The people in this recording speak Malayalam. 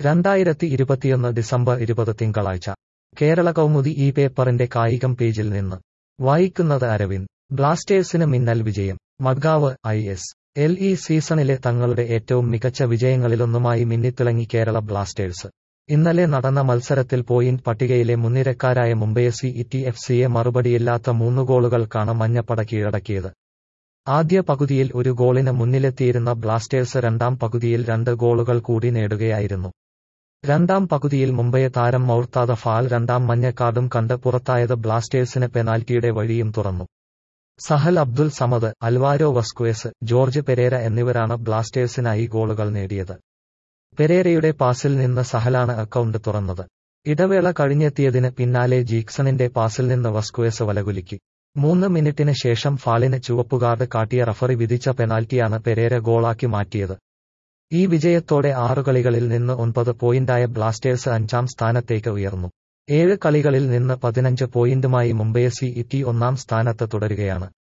രണ്ടായിരത്തി ഇരുപത്തിയൊന്ന് ഡിസംബർ ഇരുപത് തിങ്കളാഴ്ച കേരള കൗമുദി ഈ പേപ്പറിന്റെ കായികം പേജിൽ നിന്ന് വായിക്കുന്നത് അരവിന്ദ് ബ്ലാസ്റ്റേഴ്സിന് മിന്നൽ വിജയം മഡ്ഗാവ് ഐ എസ് എൽ ഈ സീസണിലെ തങ്ങളുടെ ഏറ്റവും മികച്ച വിജയങ്ങളിലൊന്നുമായി മിന്നിത്തിളങ്ങി കേരള ബ്ലാസ്റ്റേഴ്സ് ഇന്നലെ നടന്ന മത്സരത്തിൽ പോയിന്റ് പട്ടികയിലെ മുൻനിരക്കാരായ മുംബൈ സി ഇറ്റി എഫ് സിയെ മറുപടിയില്ലാത്ത മൂന്ന് ഗോളുകൾക്കാണ് മഞ്ഞപ്പട കീഴടക്കിയത് ആദ്യ പകുതിയിൽ ഒരു ഗോളിന് മുന്നിലെത്തിയിരുന്ന ബ്ലാസ്റ്റേഴ്സ് രണ്ടാം പകുതിയിൽ രണ്ട് ഗോളുകൾ കൂടി നേടുകയായിരുന്നു രണ്ടാം പകുതിയിൽ മുംബൈ താരം മൗർത്താദ ഫാൽ രണ്ടാം മഞ്ഞക്കാർഡും കണ്ട് പുറത്തായത് ബ്ലാസ്റ്റേഴ്സിന് പെനാൽറ്റിയുടെ വഴിയും തുറന്നു Sahal Abdul Samad Alvaro Vazquez Jorge Pereira എന്നിവരാണ് ബ്ലാസ്റ്റേഴ്സിനായി ഗോളുകൾ നേടിയത് പെരേരയുടെ പാസിൽ നിന്ന് സഹലാണ് അക്കൗണ്ട് തുറന്നത് ഇടവേള കഴിഞ്ഞെത്തിയതിന് പിന്നാലെ ജീക്സണിന്റെ പാസിൽ നിന്ന് വസ്ക്വേസ് വലകുലുക്കി മൂന്ന് മിനിറ്റിന് ശേഷം ഫാളിന് ചുവപ്പുകാർഡ് കാട്ടിയ റഫറി വിധിച്ച പെനാൽറ്റിയാണ് പെരേര ഗോളാക്കി മാറ്റിയത് ഈ വിജയത്തോടെ ആറു കളികളിൽ നിന്ന് ഒൻപത് പോയിന്റായ ബ്ലാസ്റ്റേഴ്സ് അഞ്ചാം സ്ഥാനത്തേക്ക് ഉയർന്നു ഏഴ് കളികളിൽ നിന്ന് പതിനഞ്ച് പോയിന്റുമായി മുംബൈ സി ഇറ്റി ഒന്നാം സ്ഥാനത്ത് തുടരുകയാണ്